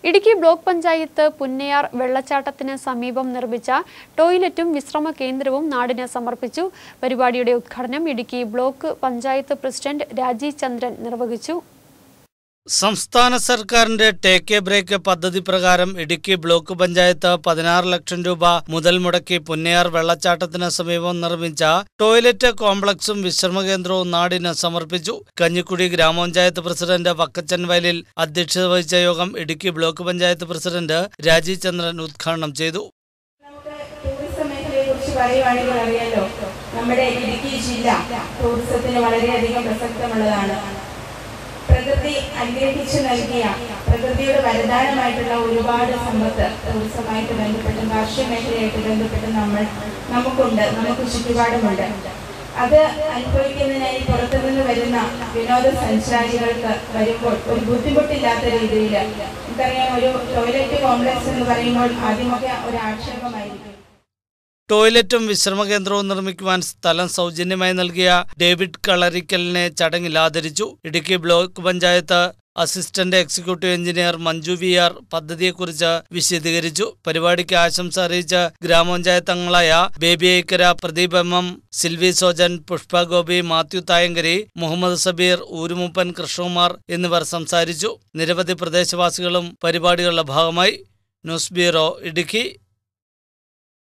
Idukki block panchayat Punnayar വെള്ളച്ചാട്ടത്തിന് സമീപം നിർമ്മിച്ച ടോയ്ലറ്റും വിശ്രമ കേന്ദ്രവും നാടിന് സമർപ്പിച്ചു പരിപാടിയുടെ ഉദ്ഘാടനം ഇടുക്കി ബ്ലോക്ക് പഞ്ചായത്ത് പ്രസിഡന്റ് രാജീവ് ചന്ദ്രൻ നിർവഹിച്ചു സംസ്ഥാന സർക്കാരിന്റെ ടേക്ക് എ ബ്രേക്ക് പദ്ധതി പ്രകാരം ഇടുക്കി ബ്ലോക്ക് പഞ്ചായത്ത് പതിനാറ് ലക്ഷം രൂപ മുതൽ മുടക്കി പുന്നയാർ വെള്ളച്ചാട്ടത്തിന് സമീപം നിർമ്മിച്ച ടോയ്ലറ്റ് കോംപ്ലക്സും വിശ്രമ കേന്ദ്രവും നാടിന് സമർപ്പിച്ചു കഞ്ഞിക്കുടി ഗ്രാമപഞ്ചായത്ത് പ്രസിഡന്റ് വക്കച്ചൻ വയലിൽ അധ്യക്ഷത വഹിച്ച യോഗം ഇടുക്കി ബ്ലോക്ക് പഞ്ചായത്ത് പ്രസിഡന്റ് രാജീവ് ചന്ദ്രൻ ഉദ്ഘാടനം ചെയ്തു നമുക്ക് ടൂറിസം മേഖലയെ കുറിച്ച് പറയുവാണെങ്കിൽ അറിയാലോ നമ്മുടെ ഇടുക്കി ജില്ല ടൂറിസത്തിന് വളരെയധികം പ്രസക്തമുള്ളതാണ് പ്രകൃതി അനുഗ്രഹിച്ചു നൽകിയ പ്രകൃതിയുടെ വരദാനമായിട്ടുള്ള ഒരുപാട് സമ്പത്ത് ടൂറിസമായിട്ട് ബന്ധപ്പെട്ടും കാർഷിക മേഖലയായിട്ട് ബന്ധപ്പെട്ടും നമ്മൾ നമുക്കുണ്ട് നമുക്ക് ചുറ്റുപാടുമുണ്ട് അത് അനുഭവിക്കുന്നതിനായി പുറത്തുനിന്ന് വരുന്ന വിനോദസഞ്ചാരികൾക്ക് വരുമ്പോൾ ഒരു ബുദ്ധിമുട്ടില്ലാത്ത രീതിയിൽ നമുക്കറിയാം ഒരു ടോയ്ലറ്റ് കോംപ്ലക്സ് എന്ന് പറയുമ്പോൾ ആദ്യമൊക്കെ ഒരു ആക്ഷേപമായിരിക്കും ടോയ്ലറ്റും വിശ്രമ കേന്ദ്രവും നിർമ്മിക്കുവാൻ സ്ഥലം സൗജന്യമായി നൽകിയ ഡേവിഡ് കളരിക്കലിനെ ചടങ്ങിൽ ആദരിച്ചു Idukki block panchayat assistant executive engineer Manju V R പദ്ധതിയെക്കുറിച്ച് വിശദീകരിച്ചു പരിപാടിക്ക് ആശംസ അറിയിച്ച ഗ്രാമപഞ്ചായത്ത് അംഗങ്ങളായ ബേബി ഐക്കര പ്രദീപ് എം എം സിൽവി സോജൻ പുഷ്പ ഗോപി മാത്യു തായങ്കരി മുഹമ്മദ് സബീർ ഊരുമുപ്പൻ കൃഷ്ണകുമാർ എന്നിവർ സംസാരിച്ചു നിരവധി പ്രദേശവാസികളും പരിപാടികളുടെ ഭാഗമായി ന്യൂസ് ബ്യൂറോ ഇടുക്കി